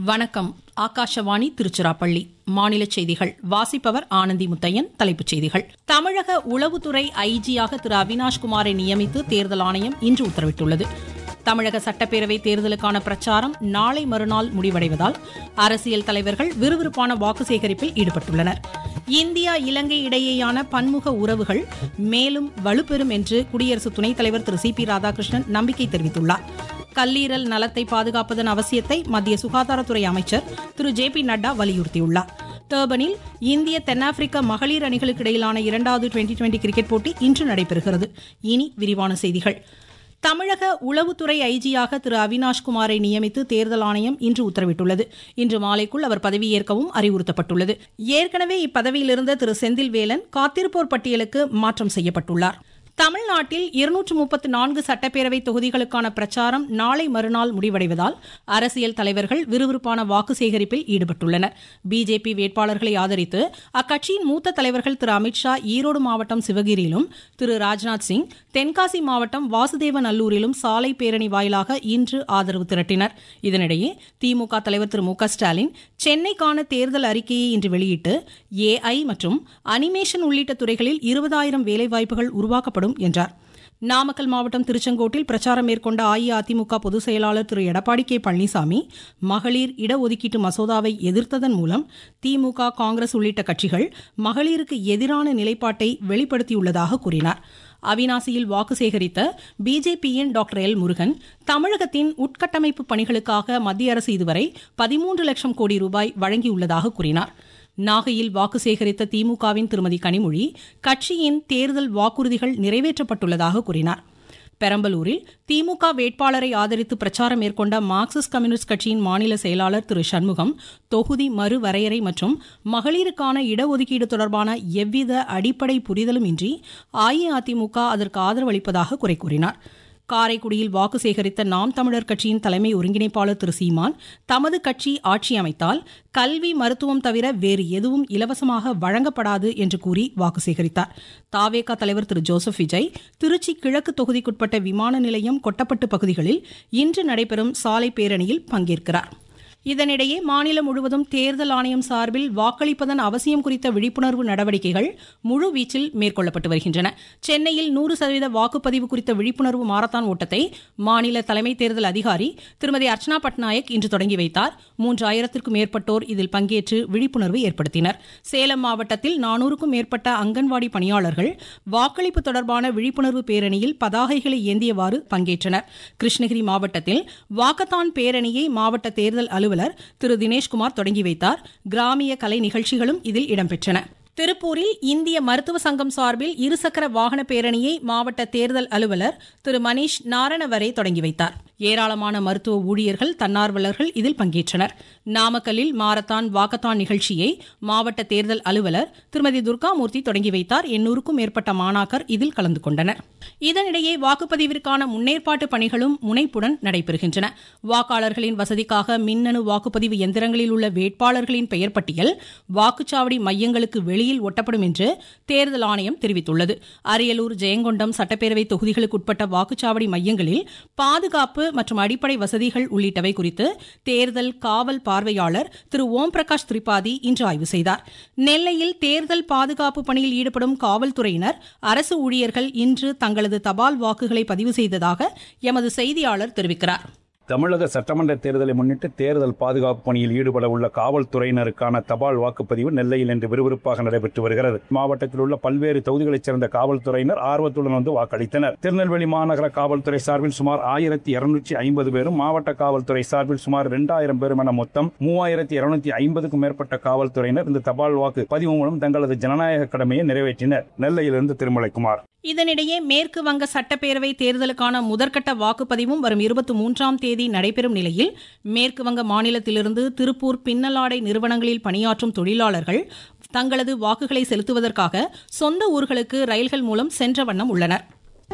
வணக்கம் ஆகாஷவாணி திருச்சிராப்பள்ளி மாநில செய்திகள் வாசிப்பவர் ஆனந்தி முத்தையன் தலைப்புச் செய்திகள் தமிழக உளவுத்துறை ஐஜியாக திரு அவினாஷ்குமாரை நியமித்து தேர்தல் ஆணையம் இன்று உத்தரவிட்டுள்ளது தமிழக சட்டப்பேரவை தேர்தலுக்கான பிரச்சாரம் நாளை மறுநாள் முடிவடைவதால் அரசியல் தலைவர்கள் விறுவிறுப்பான வாக்கு சேகரிப்பில் ஈடுபட்டுள்ளனர் இந்தியா இலங்கை இடையேயான பன்முக உறவுகள் மேலும் வலுப்பெறும் என்று குடியரசு துணைத் தலைவர் திரு சி பி ராதாகிருஷ்ணன் நம்பிக்கை தெரிவித்துள்ளார் கல்லீரல் நலத்தை பாதுகாப்பதன் அவசியத்தை மத்திய சுகாதாரத்துறை அமைச்சர் திரு ஜே பி நட்டா வலியுறுத்தியுள்ளார் டர்பனில் இந்திய தென்னாப்பிரிக்க மகளிர் அணிகளுக்கு இடையிலான இரண்டாவது டுவெண்டி டுவெண்டி கிரிக்கெட் போட்டி இன்று நடைபெறுகிறது இனி விரிவான செய்திகள் தமிழக உளவுத்துறை ஐஜியாக திரு அவினாஷ்குமாரை நியமித்து தேர்தல் ஆணையம் இன்று உத்தரவிட்டுள்ளது இன்று மாலைக்குள் அவர் பதவியேற்கவும் அறிவுறுத்தப்பட்டுள்ளது ஏற்கனவே இப்பதவியில் இருந்த திரு செந்தில்வேலன் காத்திருப்போர் பட்டியலுக்கு மாற்றம் செய்யப்பட்டுள்ளார் தமிழ்நாட்டில் இருநூற்று முப்பத்து நான்கு சட்டப்பேரவை தொகுதிகளுக்கான பிரச்சாரம் நாளை மறுநாள் முடிவடைவதால் அரசியல் தலைவர்கள் விறுவிறுப்பான வாக்கு சேகரிப்பில் ஈடுபட்டுள்ளனர் பிஜேபி வேட்பாளர்களை ஆதரித்து அக்கட்சியின் மூத்த தலைவர்கள் திரு அமித்ஷா ஈரோடு மாவட்டம் சிவகிரியிலும் திரு ராஜ்நாத் சிங் தென்காசி மாவட்டம் வாசுதேவநல்லூரிலும் சாலை பேரணி வாயிலாக இன்று ஆதரவு திரட்டினர் இதனிடையே திமுக தலைவர் திரு மு க ஸ்டாலின் சென்னைக்கான தேர்தல் அறிக்கையை இன்று வெளியிட்டு ஏஐ மற்றும் அனிமேஷன் உள்ளிட்ட துறைகளில் இருபதாயிரம் வேலைவாய்ப்புகள் உருவாக்கப்படும் என்றார் நாமக்கல் மாவட்டம் திருச்செங்கோட்டில் பிரச்சாரம் மேற்கொண்ட அஇஅதிமுக பொதுச் செயலாளர் திரு எடப்பாடி கே பழனிசாமி மகளிர் இடஒதுக்கீட்டு மசோதாவை எதிர்த்ததன் மூலம் திமுக காங்கிரஸ் உள்ளிட்ட கட்சிகள் மகளிருக்கு எதிரான நிலைப்பாட்டை வெளிப்படுத்தியுள்ளதாக கூறினார் அவினாசியில் வாக்கு சேகரித்த பிஜேபியின் டாக்டர் எல் முருகன் தமிழகத்தின் உட்கட்டமைப்பு பணிகளுக்காக மத்திய அரசு இதுவரை பதிமூன்று லட்சம் கோடி ரூபாய் வழங்கியுள்ளதாக கூறினார் நாகையில் வாக்கு சேகரித்த திமுகவின் திருமதி கனிமொழி கட்சியின் தேர்தல் வாக்குறுதிகள் நிறைவேற்றப்பட்டுள்ளதாக கூறினார் பெரம்பலூரில் திமுக வேட்பாளரை ஆதரித்து பிரச்சாரம் மேற்கொண்ட மார்க்சிஸ்ட் கம்யூனிஸ்ட் கட்சியின் மாநில செயலாளர் திரு சண்முகம் தொகுதி மறுவரையறை மற்றும் மகளிருக்கான இடஒதுக்கீடு தொடர்பான எவ்வித அடிப்படை புரிதலும் இன்றி அஇஅதிமுக அதற்கு ஆதரவு அளிப்பதாக குறை கூறினார் காரைக்குடியில் வாக்கு சேகரித்த நாம் தமிழர் கட்சியின் தலைமை ஒருங்கிணைப்பாளர் திரு சீமான் தமது கட்சி ஆட்சி அமைத்தால் கல்வி மருத்துவம் தவிர வேறு எதுவும் இலவசமாக வழங்கப்படாது என்று கூறி வாக்கு சேகரித்தார் தாவேகா தலைவர் திரு ஜோசப் விஜய் திருச்சி கிழக்கு தொகுதிக்குட்பட்ட விமான நிலையம் கொட்டப்பட்டு பகுதிகளில் இன்று நடைபெறும் சாலை பேரணியில் பங்கேற்கிறார் இதனிடையே மாநிலம் முழுவதும் தேர்தல் ஆணையம் சார்பில் வாக்களிப்பதன் அவசியம் குறித்த விழிப்புணர்வு நடவடிக்கைகள் முழுவீச்சில் மேற்கொள்ளப்பட்டு வருகின்றன சென்னையில் நூறு சதவீத வாக்குப்பதிவு குறித்த விழிப்புணர்வு மாரத்தான் ஓட்டத்தை மாநில தலைமை தேர்தல் அதிகாரி திருமதி அர்ச்சனா பட்நாயக் இன்று தொடங்கி வைத்தார் மூன்றாயிரத்திற்கும் மேற்பட்டோர் இதில் பங்கேற்று விழிப்புணர்வு ஏற்படுத்தினர் சேலம் மாவட்டத்தில் நானூறுக்கும் மேற்பட்ட அங்கன்வாடி பணியாளர்கள் வாக்களிப்பு தொடர்பான விழிப்புணர்வு பேரணியில் பதாகைகளை ஏந்தியவாறு பங்கேற்றனர் கிருஷ்ணகிரி மாவட்டத்தில் வாக்கத்தான் பேரணியை மாவட்ட தேர்தல் அலுவலர் அலுவலர் திரு தினேஷ்குமார் தொடங்கி வைத்தார் கிராமிய கலை நிகழ்ச்சிகளும் இதில் இடம்பெற்றன திருப்பூரில் இந்திய மருத்துவ சங்கம் சார்பில் இருசக்கர வாகன பேரணியை மாவட்ட தேர்தல் அலுவலர் திரு மணீஷ் நாரணவரே தொடங்கி வைத்தார் ஏராளமான மருத்துவ ஊழியர்கள் தன்னார்வலர்கள் இதில் பங்கேற்றனர் நாமக்கல்லில் மாரத்தான் வாக்கத்தான் நிகழ்ச்சியை மாவட்ட தேர்தல் அலுவலர் திருமதி துர்காமூர்த்தி தொடங்கி வைத்தார் எண்ணூறுக்கும் மேற்பட்ட மாணாக்கர் இதில் கலந்து கொண்டனர் இதனிடையே வாக்குப்பதிவிற்கான முன்னேற்பாட்டு பணிகளும் முனைப்புடன் நடைபெறுகின்றன வாக்காளர்களின் வசதிக்காக மின்னணு வாக்குப்பதிவு எந்திரங்களில் உள்ள வேட்பாளர்களின் பெயர் பட்டியல் வாக்குச்சாவடி மையங்களுக்கு வெளியில் ஒட்டப்படும் என்று தேர்தல் ஆணையம் தெரிவித்துள்ளது அரியலூர் ஜெயங்கொண்டம் சட்டப்பேரவை தொகுதிகளுக்குட்பட்ட வாக்குச்சாவடி மையங்களில் பாதுகாப்பு மற்றும் அடிப்படை வசதிகள் உள்ளிட்டவை குறித்து தேர்தல் காவல் பார்வையாளர் திரு ஓம் பிரகாஷ் திரிபாதி இன்று ஆய்வு செய்தார் நெல்லையில் தேர்தல் பாதுகாப்பு பணியில் ஈடுபடும் காவல்துறையினர் அரசு ஊழியர்கள் இன்று தங்களது தபால் வாக்குகளை பதிவு செய்ததாக எமது செய்தியாளர் தெரிவிக்கிறார் தமிழக சட்டமன்ற தேர்தலை முன்னிட்டு தேர்தல் பாதுகாப்பு பணியில் ஈடுபட உள்ள காவல்துறையினருக்கான தபால் வாக்குப்பதிவு நெல்லையில் இன்று விறுவிறுப்பாக நடைபெற்று வருகிறது மாவட்டத்தில் உள்ள பல்வேறு தொகுதிகளைச் சேர்ந்த காவல்துறையினர் ஆர்வத்துடன் வந்து வாக்களித்தனர் திருநெல்வேலி மாநகர காவல்துறை சார்பில் சுமார் ஆயிரத்தி இருநூற்றி ஐம்பது பேரும் மாவட்ட காவல்துறை சார்பில் சுமார் இரண்டாயிரம் பேரும் என மொத்தம் மூவாயிரத்தி இருநூத்தி ஐம்பதுக்கும் மேற்பட்ட காவல்துறையினர் இந்த தபால் வாக்கு பதிவு மூலம் தங்களது ஜனநாயக கடமையை நிறைவேற்றினர் நெல்லையிலிருந்து திருமலைக்குமார் இதனிடையே மேற்கு வங்க சட்டப்பேரவை தேர்தலுக்கான முதற்கட்ட வாக்குப்பதிவும் வரும் இருபத்தி மூன்றாம் தேதி நடைபெறும் நிலையில் மேற்கு வங்க மாநிலத்திலிருந்து திருப்பூர் பின்னலாடை நிறுவனங்களில் பணியாற்றும் தொழிலாளர்கள் தங்களது வாக்குகளை செலுத்துவதற்காக சொந்த ஊர்களுக்கு ரயில்கள் மூலம் சென்ற வண்ணம் உள்ளனர்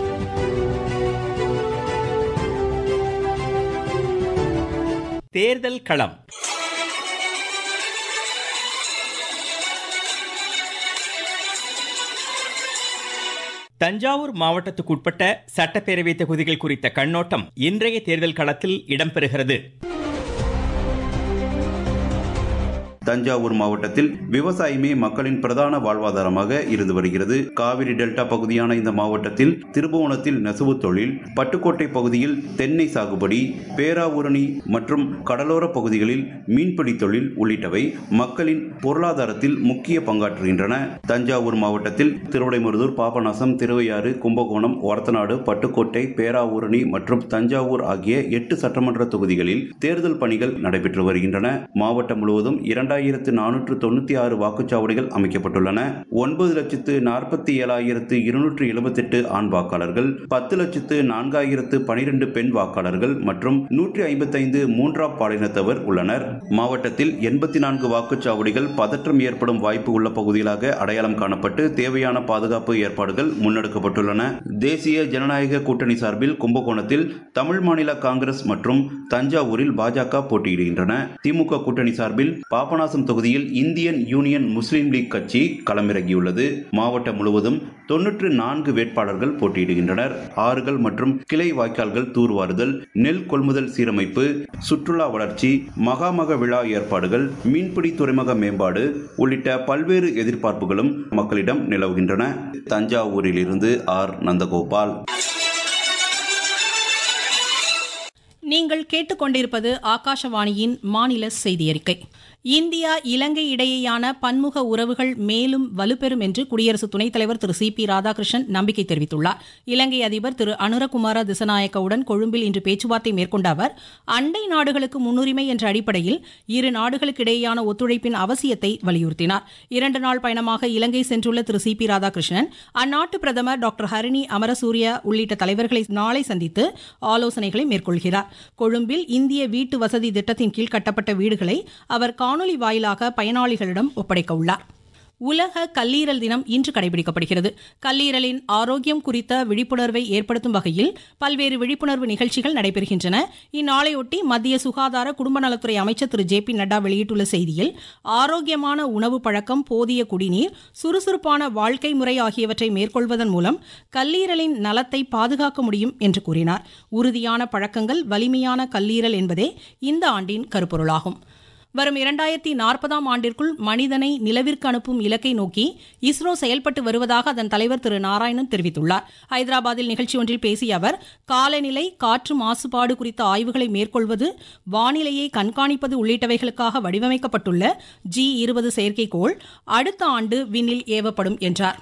தேர்தல் களம் தஞ்சாவூர் மாவட்டத்துக்குட்பட்ட சட்டப்பேரவை தொகுதிகள் குறித்த கண்ணோட்டம் இன்றைய தேர்தல் களத்தில் இடம்பெறுகிறது தஞ்சாவூர் மாவட்டத்தில் விவசாயமே மக்களின் பிரதான வாழ்வாதாரமாக இருந்து வருகிறது காவிரி டெல்டா பகுதியான இந்த மாவட்டத்தில் திருபுவனத்தில் நெசவு தொழில் பட்டுக்கோட்டை பகுதியில் தென்னை சாகுபடி பேராவூரணி மற்றும் கடலோர பகுதிகளில் மீன்பிடி தொழில் உள்ளிட்டவை மக்களின் பொருளாதாரத்தில் முக்கிய பங்காற்றுகின்றன தஞ்சாவூர் மாவட்டத்தில் திருவிடைமருதூர் பாபநாசம் திருவையாறு கும்பகோணம் ஒரத்தநாடு பட்டுக்கோட்டை பேராவூரணி மற்றும் தஞ்சாவூர் ஆகிய எட்டு சட்டமன்ற தொகுதிகளில் தேர்தல் பணிகள் நடைபெற்று வருகின்றன மாவட்டம் முழுவதும் இரண்டாயிரத்து நானூற்று தொண்ணூத்தி ஆறு வாக்குச்சாவடிகள் அமைக்கப்பட்டுள்ளன ஒன்பது லட்சத்து நாற்பத்தி ஏழாயிரத்து இருநூற்று எழுபத்தெட்டு ஆண் வாக்காளர்கள் பத்து லட்சத்து நான்காயிரத்து பனிரெண்டு பெண் வாக்காளர்கள் மற்றும் நூற்றி ஐம்பத்தைந்து மூன்றாம் பாலினத்தவர் உள்ளனர் மாவட்டத்தில் எண்பத்தி நான்கு வாக்குச்சாவடிகள் பதற்றம் ஏற்படும் வாய்ப்பு உள்ள பகுதிகளாக அடையாளம் காணப்பட்டு தேவையான பாதுகாப்பு ஏற்பாடுகள் முன்னெடுக்கப்பட்டுள்ளன தேசிய ஜனநாயக கூட்டணி சார்பில் கும்பகோணத்தில் தமிழ் மாநில காங்கிரஸ் மற்றும் தஞ்சாவூரில் பாஜக போட்டியிடுகின்றன திமுக கூட்டணி சார்பில் பாபநாசம் தொகுதியில் இந்தியன் யூனியன் முஸ்லீம் லீக் கட்சி களமிறங்கியுள்ளது மாவட்டம் முழுவதும் தொன்னூற்று நான்கு வேட்பாளர்கள் போட்டியிடுகின்றனர் ஆறுகள் மற்றும் கிளை வாய்க்கால்கள் தூர்வாறுதல் நெல் கொள்முதல் சீரமைப்பு சுற்றுலா வளர்ச்சி மகாமக விழா ஏற்பாடுகள் மீன்பிடி துறைமுக மேம்பாடு உள்ளிட்ட பல்வேறு எதிர்பார்ப்புகளும் மக்களிடம் நிலவுகின்றன தஞ்சாவூரிலிருந்து ஆர் நந்தகோபால் நீங்கள் கேட்டுக்கொண்டிருப்பது ஆகாஷவாணியின் மாநில செய்தி அறிக்கை இந்தியா இலங்கை இடையேயான பன்முக உறவுகள் மேலும் வலுப்பெறும் என்று குடியரசு துணைத் தலைவர் திரு சி பி ராதாகிருஷ்ணன் நம்பிக்கை தெரிவித்துள்ளார் இலங்கை அதிபர் திரு அனுரகுமார திசநாயக்கவுடன் கொழும்பில் இன்று பேச்சுவார்த்தை மேற்கொண்ட அவர் அண்டை நாடுகளுக்கு முன்னுரிமை என்ற அடிப்படையில் இரு நாடுகளுக்கு இடையேயான ஒத்துழைப்பின் அவசியத்தை வலியுறுத்தினார் இரண்டு நாள் பயணமாக இலங்கை சென்றுள்ள திரு சி பி ராதாகிருஷ்ணன் அந்நாட்டு பிரதமர் டாக்டர் ஹரிணி அமரசூரியா உள்ளிட்ட தலைவர்களை நாளை சந்தித்து ஆலோசனைகளை மேற்கொள்கிறார் கொழும்பில் இந்திய வீட்டு வசதி திட்டத்தின் கீழ் கட்டப்பட்ட வீடுகளை அவர் காணொலி வாயிலாக பயனாளிகளிடம் ஒப்படைக்க உள்ளார் உலக கல்லீரல் தினம் இன்று கடைபிடிக்கப்படுகிறது கல்லீரலின் ஆரோக்கியம் குறித்த விழிப்புணர்வை ஏற்படுத்தும் வகையில் பல்வேறு விழிப்புணர்வு நிகழ்ச்சிகள் நடைபெறுகின்றன இந்நாளையொட்டி மத்திய சுகாதார குடும்ப நலத்துறை அமைச்சர் திரு ஜே பி நட்டா வெளியிட்டுள்ள செய்தியில் ஆரோக்கியமான உணவு பழக்கம் போதிய குடிநீர் சுறுசுறுப்பான வாழ்க்கை முறை ஆகியவற்றை மேற்கொள்வதன் மூலம் கல்லீரலின் நலத்தை பாதுகாக்க முடியும் என்று கூறினார் உறுதியான பழக்கங்கள் வலிமையான கல்லீரல் என்பதே இந்த ஆண்டின் கருப்பொருளாகும் வரும் இரண்டாயிரத்தி நாற்பதாம் ஆண்டிற்குள் மனிதனை நிலவிற்கு அனுப்பும் இலக்கை நோக்கி இஸ்ரோ செயல்பட்டு வருவதாக அதன் தலைவர் திரு நாராயணன் தெரிவித்துள்ளார் ஹைதராபாத்தில் நிகழ்ச்சி ஒன்றில் பேசிய அவர் காலநிலை காற்று மாசுபாடு குறித்த ஆய்வுகளை மேற்கொள்வது வானிலையை கண்காணிப்பது உள்ளிட்டவைகளுக்காக வடிவமைக்கப்பட்டுள்ள ஜி இருபது செயற்கைக்கோள் அடுத்த ஆண்டு விண்ணில் ஏவப்படும் என்றார்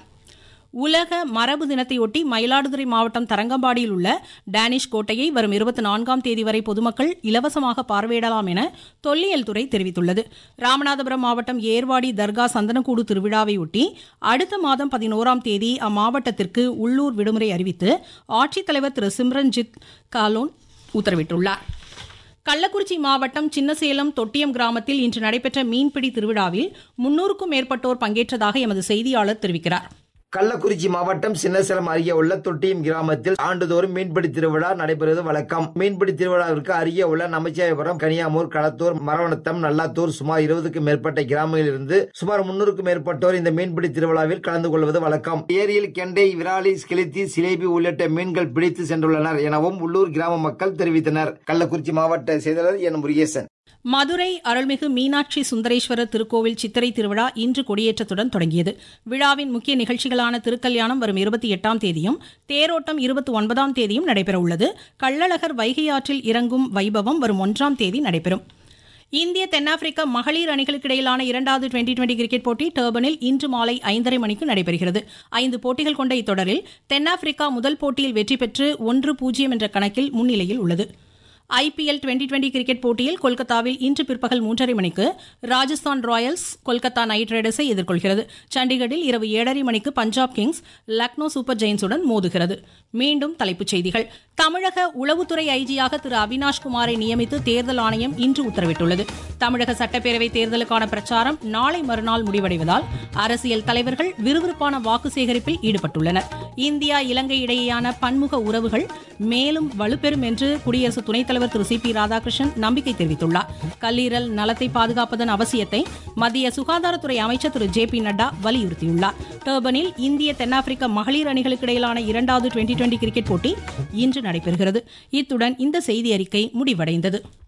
உலக மரபு தினத்தையொட்டி மயிலாடுதுறை மாவட்டம் தரங்கம்பாடியில் உள்ள டேனிஷ் கோட்டையை வரும் இருபத்தி நான்காம் தேதி வரை பொதுமக்கள் இலவசமாக பார்வையிடலாம் என தொல்லியல் துறை தெரிவித்துள்ளது ராமநாதபுரம் மாவட்டம் ஏர்வாடி தர்கா சந்தனக்கூடு திருவிழாவையொட்டி அடுத்த மாதம் பதினோராம் தேதி அம்மாவட்டத்திற்கு உள்ளூர் விடுமுறை அறிவித்து ஆட்சித்தலைவர் திரு சிம்ரன்ஜித் காலோன் உத்தரவிட்டுள்ளார் கள்ளக்குறிச்சி மாவட்டம் சின்னசேலம் தொட்டியம் கிராமத்தில் இன்று நடைபெற்ற மீன்பிடி திருவிழாவில் முன்னூறுக்கும் மேற்பட்டோர் பங்கேற்றதாக எமது செய்தியாளர் தெரிவிக்கிறார் கள்ளக்குறிச்சி மாவட்டம் சின்னசேலம் அருகே உள்ள தொட்டியம் கிராமத்தில் ஆண்டுதோறும் மீன்பிடி திருவிழா நடைபெறுவது வழக்கம் மீன்பிடி திருவிழாவிற்கு அருகே உள்ள நமச்சிவாயபுரம் கனியாமூர் களத்தூர் மரவணத்தம் நல்லாத்தூர் சுமார் இருபதுக்கும் மேற்பட்ட கிராமங்களில் இருந்து சுமார் முன்னூறுக்கும் மேற்பட்டோர் இந்த மீன்பிடி திருவிழாவில் கலந்து கொள்வது வழக்கம் ஏரியில் கெண்டை விராலி ஸ்கிலித்தி சிலேபி உள்ளிட்ட மீன்கள் பிடித்து சென்றுள்ளனர் எனவும் உள்ளூர் கிராம மக்கள் தெரிவித்தனர் கள்ளக்குறிச்சி மாவட்ட செயலாளர் என் முருகேசன் மதுரை அருள்மிகு மீனாட்சி சுந்தரேஸ்வரர் திருக்கோவில் சித்திரை திருவிழா இன்று கொடியேற்றத்துடன் தொடங்கியது விழாவின் முக்கிய நிகழ்ச்சிகளான திருக்கல்யாணம் வரும் இருபத்தி எட்டாம் தேதியும் தேரோட்டம் இருபத்தி ஒன்பதாம் தேதியும் நடைபெறவுள்ளது கள்ளழகர் வைகை ஆற்றில் இறங்கும் வைபவம் வரும் ஒன்றாம் தேதி நடைபெறும் இந்திய தென்னாப்பிரிக்க மகளிர் அணிகளுக்கு இடையிலான இரண்டாவது டுவெண்டி டுவெண்டி கிரிக்கெட் போட்டி டர்பனில் இன்று மாலை ஐந்தரை மணிக்கு நடைபெறுகிறது ஐந்து போட்டிகள் கொண்ட இத்தொடரில் தென்னாப்பிரிக்கா முதல் போட்டியில் வெற்றி பெற்று ஒன்று பூஜ்ஜியம் என்ற கணக்கில் முன்னிலையில் உள்ளது ஐபிஎல் டுவெண்டி டுவெண்டி கிரிக்கெட் போட்டியில் கொல்கத்தாவில் இன்று பிற்பகல் மூன்றரை மணிக்கு ராஜஸ்தான் ராயல்ஸ் கொல்கத்தா நைட் ரைடர்ஸை எதிர்கொள்கிறது சண்டிகரில் இரவு ஏழரை மணிக்கு பஞ்சாப் கிங்ஸ் லக்னோ சூப்பர் ஜெயின்ஸுடன் மோதுகிறது மீண்டும் தலைப்புச் செய்திகள் தமிழக உளவுத்துறை ஐஜியாக திரு அவினாஷ் குமாரை நியமித்து தேர்தல் ஆணையம் இன்று உத்தரவிட்டுள்ளது தமிழக சட்டப்பேரவை தேர்தலுக்கான பிரச்சாரம் நாளை மறுநாள் முடிவடைவதால் அரசியல் தலைவர்கள் விறுவிறுப்பான வாக்கு சேகரிப்பில் ஈடுபட்டுள்ளனர் இந்தியா இலங்கை இடையேயான பன்முக உறவுகள் மேலும் வலுப்பெறும் என்று குடியரசு துணைத் தலைவர் திரு சி பி ராதாகிருஷ்ணன் நம்பிக்கை தெரிவித்துள்ளார் கல்லீரல் நலத்தை பாதுகாப்பதன் அவசியத்தை மத்திய சுகாதாரத்துறை அமைச்சர் திரு ஜே பி நட்டா வலியுறுத்தியுள்ளார் டர்பனில் இந்திய தென்னாப்பிரிக்க மகளிர் அணிகளுக்கு இடையிலான இரண்டாவது டுவெண்டி டுவெண்டி கிரிக்கெட் போட்டி இன்று நடைபெறுகிறது இத்துடன் இந்த செய்தி அறிக்கை முடிவடைந்தது